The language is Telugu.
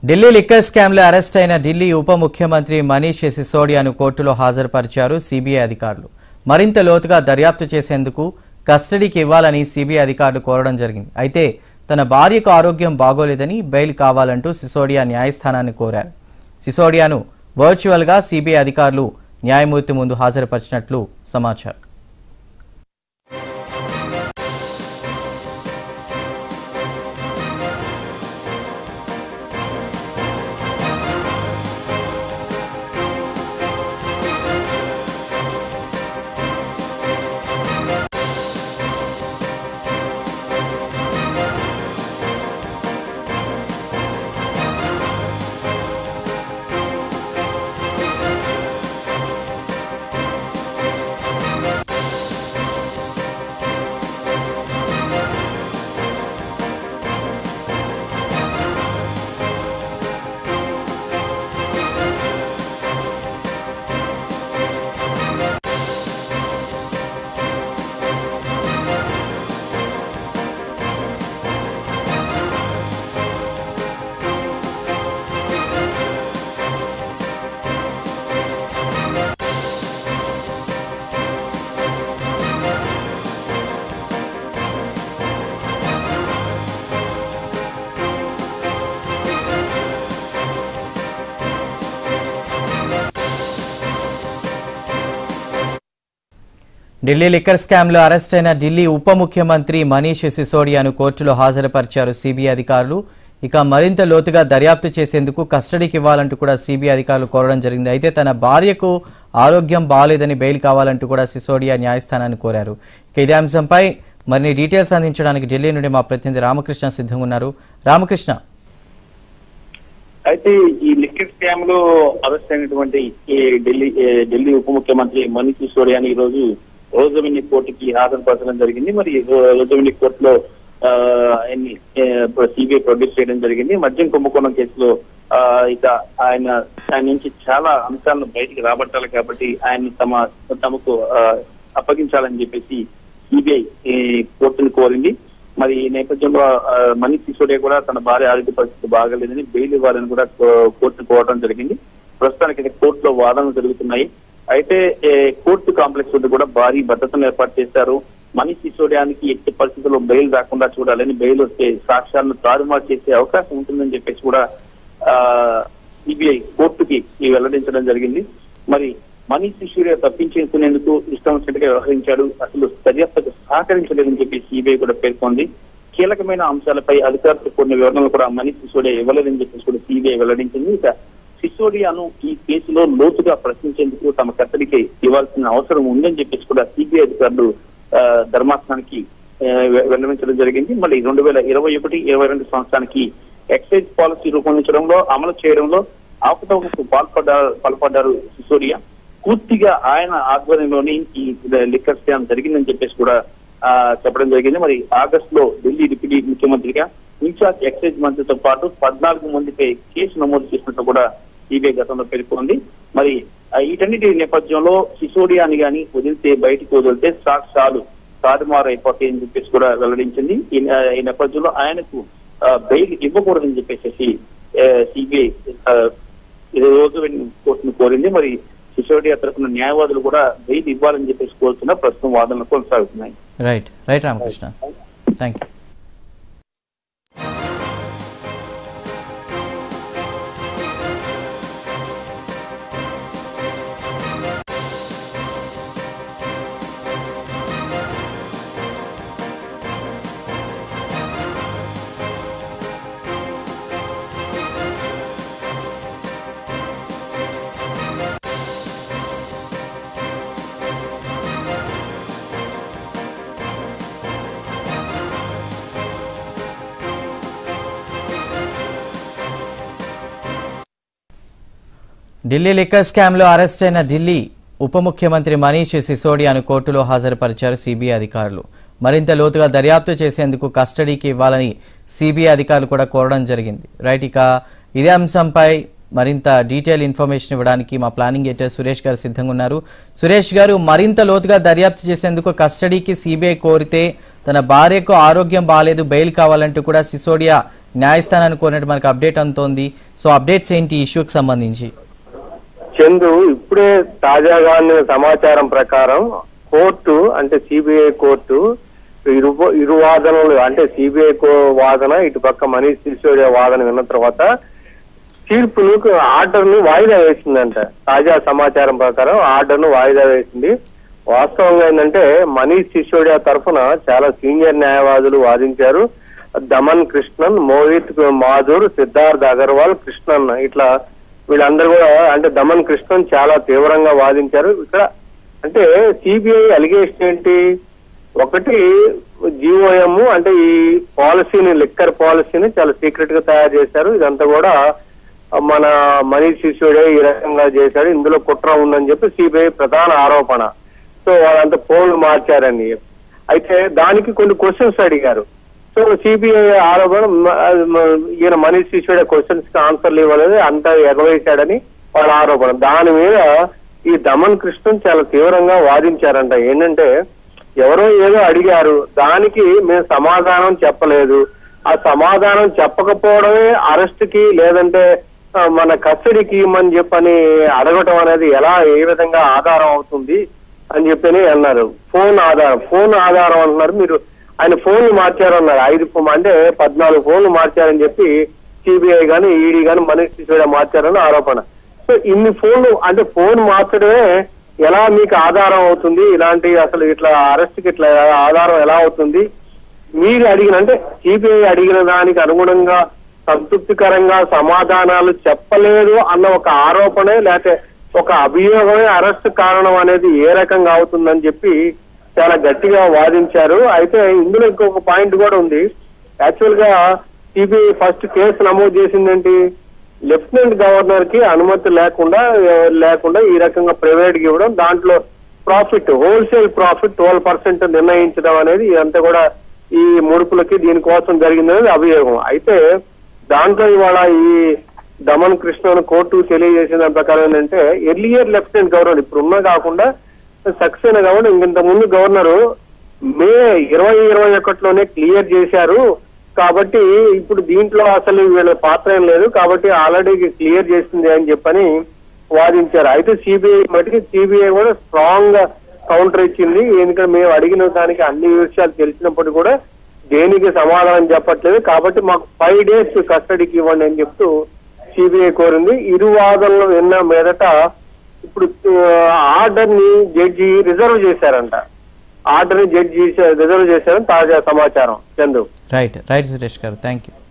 ఢిల్లీ లిక్కర్ స్కామ్లో అరెస్ట్ అయిన ఢిల్లీ ఉప ముఖ్యమంత్రి మనీష్ సిసోడియాను కోర్టులో హాజరుపరిచారు సిబిఐ అధికారులు మరింత లోతుగా దర్యాప్తు చేసేందుకు కస్టడీకి ఇవ్వాలని సిబిఐ అధికారులు కోరడం జరిగింది అయితే తన భార్యకు ఆరోగ్యం బాగోలేదని బెయిల్ కావాలంటూ సిసోడియా న్యాయస్థానాన్ని కోరారు సిసోడియాను వర్చువల్గా సిబిఐ అధికారులు న్యాయమూర్తి ముందు హాజరుపరిచినట్లు సమాచారం ఢిల్లీ లిక్కర్ స్కామ్లో అరెస్ట్ అయిన ఢిల్లీ ఉప ముఖ్యమంత్రి మనీష్ సిసోడియాను కోర్టులో హాజరుపరిచారు సిబిఐ అధికారులు ఇక మరింత లోతుగా దర్యాప్తు చేసేందుకు కస్టడీకి ఇవ్వాలంటూ కూడా సిబిఐ అధికారులు కోరడం జరిగింది అయితే తన భార్యకు ఆరోగ్యం బాగాలేదని బెయిల్ కావాలంటూ కూడా సిసోడియా న్యాయస్థానాన్ని కోరారు ఇక ఇదే అంశంపై మరిన్ని డీటెయిల్స్ అందించడానికి ఢిల్లీ నుండి మా ప్రతినిధి రామకృష్ణ సిద్ధంగా ఉన్నారు రామకృష్ణ అయితే ఈ లిక్కర్ స్కామ్ లో అరెస్ట్ అయినటువంటి ఈ ఢిల్లీ ఏ, ఢిల్లీ ఉప ముఖ్యమంత్రి మనీష్ సిసోడియాని ఈ రోజు రోజమిని కోర్టుకి హాజరుపరచడం జరిగింది మరి రో- రోజమిని కోర్టులో ఆ, ఆయన్ని సిబిఐ ప్రొడ్యూస్ చేయడం జరిగింది మద్యం కుంభకోణం కేసులో ఆ, ఇక ఆయన ఆయన నుంచి చాలా అంశాలను బయటికి రాబట్టాలి కాబట్టి ఆయన్ని తమ తమకు ఆ, అప్పగించాలని చెప్పేసి సిబిఐ కోర్టును కోరింది మరి ఈ నేపథ్యంలో ఆ, మనీష్ సిసోడియా కూడా తన భార్య ఆరోగ్య పరిస్థితి బాగలేదని బెయిల్ ఇవ్వాలని కూడా కో- కోర్టు కోరడం జరిగింది ప్రస్తుతానికి అయితే కోర్టులో వాదనలు జరుగుతున్నాయి అయితే ఏ, కోర్టు కాంప్లెక్స్ వద్ద కూడా భారీ భద్రతను ఏర్పాటు చేశారు మనీష్ సిసోడియానికి ఎట్టి పరిస్థితుల్లో బెయిల్ రాకుండా చూడాలని బెయిల్ వస్తే సాక్ష్యాలను తారుమారు చేసే అవకాశం ఉంటుందని చెప్పేసి కూడా సిబిఐ కోర్టుకి ఈ వెల్లడించడం జరిగింది మరి మనీష్ సిసోడియా తప్పించుకునేందుకు ఇష్టం వచ్చినట్టుగా వ్యవహరించాడు అసలు దర్యాప్తుకు సహకరించలేదని చెప్పి సిబిఐ కూడా పేర్కొంది కీలకమైన అంశాలపై అధికారులు కొన్ని వివరణలు కూడా మనీష్ సిసోడియా ఇవ్వలేదని చెప్పేసి కూడా సిబిఐ వెల్లడించింది ఇక సిసోడియాను ఈ కేసులో లోతుగా ప్రశ్నించేందుకు తమ కట్టడికి ఇవ్వాల్సిన అవసరం ఉందని చెప్పేసి కూడా సిబిఐ అధికారులు ఆ, ధర్మాసనానికి ఆ, వె- వెల్లడించడం జరిగింది మళ్ళీ రెండు వేల ఇరవై ఒకటి ఇరవై రెండు సంవత్సరానికి ఎక్సైజ్ పాలసీ రూపొందించడంలో అమలు చేయడంలో ఆపుతవకు పాల్పడ్డారు పాల్పడ్డారు సిసోడియా పూర్తిగా ఆయన ఆధ్వర్యంలోని ఈ లిక్కర్ స్కామ్ జరిగిందని చెప్పేసి కూడా ఆ, చెప్పడం జరిగింది మరి ఆగస్టు లో ఢిల్లీ డిప్యూటీ ముఖ్యమంత్రిగా ఇన్ఛార్జ్ ఎక్సైజ్ మంత్రితో పాటు పద్నాలుగు మందిపై కేసు నమోదు చేసినట్టు కూడా సిబిఐ గతంలో పేర్కొంది మరి ఆ, వీటన్నిటి నేపథ్యంలో సిసోడియాని గాని వదిలితే బయటికి వదిలితే సాక్ష్యాలు తారుమారు అయిపోతాయని చెప్పేసి కూడా వెల్లడించింది ఈ నే- ఈ నేపథ్యంలో ఆయనకు ఆ, బెయిల్ ఇవ్వకూడదని చెప్పేసి సిబిఐ ఈ రోజు కోర్టును కోరింది మరి సిసోడియా తరఫున న్యాయవాదులు కూడా బెయిల్ ఇవ్వాలని చెప్పేసి కోరుతున్నా ప్రస్తుతం వాదనలు కొనసాగుతున్నాయి right right Ramakrishna thank you Delhi liquor స్కామ్లో అరెస్ట్ అయిన ఢిల్లీ ఉప ముఖ్యమంత్రి మనీష్ సిసోడియాను కోర్టులో హాజరుపరిచారు సిబిఐ అధికారులు మరింత లోతుగా దర్యాప్తు చేసేందుకు కస్టడీకి ఇవ్వాలని సిబిఐ అధికారులు కూడా కోరడం జరిగింది రైట్ ఇక ఇదే అంశంపై మరింత డీటెయిల్ ఇన్ఫర్మేషన్ ఇవ్వడానికి మా ప్లానింగ్ ఎడిటర్ సురేష్ గారు సిద్ధంగా ఉన్నారు సురేష్ గారు మరింత లోతుగా దర్యాప్తు చేసేందుకు కస్టడీకి సిబిఐ కోరితే తన భార్యకు ఆరోగ్యం బాగాలేదు బెయిల్ కావాలంటూ కూడా సిసోడియా న్యాయస్థానాన్ని కోరినట్టు మనకు అప్డేట్ అందుతోంది సో అప్డేట్స్ ఏంటి ఈ ఇష్యూకి సంబంధించి చందు ఇప్పుడే తాజాగా అందిన సమాచారం ప్రకారం కోర్టు అంటే సిబిఐ కోర్టు ఇరు ఇరు వాదనలు అంటే సిబిఐ వాదన ఇటు పక్క మనీష్ సిసోడియా వాదన విన్న తర్వాత తీర్పును ఆర్డర్ ను వాయిదా వేసిందంట తాజా సమాచారం ప్రకారం ఆర్డర్ ను వాయిదా వేసింది వాస్తవంగా ఏంటంటే మనీష్ సిసోడియా తరఫున చాలా సీనియర్ న్యాయవాదులు వాదించారు దమన్ కృష్ణన్ మోహిత్ మాధుర్ సిద్ధార్థ్ అగర్వాల్ కృష్ణన్ ఇట్లా వీళ్ళందరూ కూడా అంటే దమన్ కృష్ణన్ చాలా తీవ్రంగా వాదించారు ఇక్కడ అంటే సిబిఐ అలిగేషన్ ఏంటి ఒకటి జీఓఎం అంటే ఈ పాలసీని లిక్కర్ పాలసీని చాలా సీక్రెట్ గా తయారు చేశారు ఇదంతా కూడా మన మనీష్ సిసోడే ఈ రకంగా చేశాడు ఇందులో కుట్ర ఉందని చెప్పి సిబిఐ ప్రధాన ఆరోపణ సో వాళ్ళంతా ఫోన్లు మార్చారని అయితే దానికి కొన్ని క్వశ్చన్స్ అడిగారు సో సిబిఐ ఆరోపణ మ- మ- ఈయన మనీష్ సిసోడే క్వశ్చన్స్ కి ఆన్సర్లు ఇవ్వలేదు అంతా ఎగవేశాడని వాళ్ళ ఆరోపణ దాని మీద ఈ దమన్ కృష్ణన్ చాలా తీవ్రంగా వాదించారంట ఏంటంటే ఎవరో ఏదో అడిగారు దానికి మేము సమాధానం చెప్పలేదు ఆ సమాధానం చెప్పకపోవడమే అరెస్ట్ కి లేదంటే ఆ, మన కస్టడీకి ఇమ్మని చెప్పని అడగటం అనేది ఎలా ఏ విధంగా ఆధారం అవుతుంది అని చెప్పని అన్నారు ఫోన్ ఆధారం ఫోన్ ఆధారం అంటున్నారు మీరు ఆయన ఫోన్లు మార్చారన్నారు ఐదు ఫో- అంటే పద్నాలుగు ఫోన్లు మార్చారని చెప్పి సిబిఐ గాని ఈడీ గాని మనీష్ సిసోడియా మార్చారని ఆరోపణ సో ఇన్ని ఫోన్లు అంటే ఫోన్ మార్చడమే ఎలా మీకు ఆధారం అవుతుంది ఇలాంటి అసలు ఇట్లా అరెస్ట్ కి ఇట్లా ఆధారం ఎలా అవుతుంది మీరు అడిగిన అంటే సిబిఐ అడిగిన దానికి అనుగుణంగా సంతృప్తికరంగా సమాధానాలు చెప్పలేదు అన్న ఒక ఆరోపణే లేకపోతే ఒక అభియోగమే అరెస్ట్ కారణం అనేది ఏ రకంగా అవుతుందని చెప్పి చాలా గట్టిగా వాదించారు అయితే ఇందులో ఇంకొక పాయింట్ కూడా ఉంది యాక్చువల్ గా సిబిఐ ఫస్ట్ కేసు నమోదు చేసిందేంటి లెఫ్టినెంట్ గవర్నర్ కి అనుమతి లేకుండా ఏ, లేకుండా ఈ రకంగా ప్రైవేట్ కి ఇవ్వడం దాంట్లో profit wholesale profit twelve percent నిర్ణయించడం అనేది ఇదంతా కూడా ఈ ముడుపులకి దీనికోసం జరిగిందనేది అభియోగం అయితే దాంట్లో ఇవాళ ఈ దమన్ కృష్ణను కోర్టు తెలియజేసిన దాని ప్రకారం ఏంటంటే ఎర్లియర్ లెఫ్టినెంట్ గవర్నర్ ఇప్పుడు ఉన్న కాకుండా సక్సేనా గవర్నర్ ఇంత ముందు గవర్నరు మే ఇరవై ఇరవై ఒకటిలోనే క్లియర్ చేశారు కాబట్టి ఇప్పుడు దీంట్లో అసలు వీళ్ళ పాత్ర ఏం లేదు కాబట్టి ఆల్రెడీ క్లియర్ చేసింది అని చెప్పని వాదించారు అయితే సిబిఐ మటుకి సిబిఐ కూడా స్ట్రాంగ్ గా కౌంటర్ ఇచ్చింది ఎందుకంటే మేము అడిగిన దానికి అన్ని విషయాలు తెలిసినప్పుడు కూడా దేనికి సమాధానం చెప్పట్లేదు కాబట్టి మాకు ఫైవ్ డేస్ కస్టడీకి ఇవ్వండి అని చెప్తూ సిబిఐ కోరింది ఇరు వాదనలు విన్న మీదట ఇప్పుడు ఆర్డర్ ని జడ్జి రిజర్వ్ చేశారంట ఆర్డర్ ని జడ్జి రిజర్వ్ చేశారని తాజా సమాచారం చందు రైట్ రైట్ సురేష్ గారు థ్యాంక్ యూ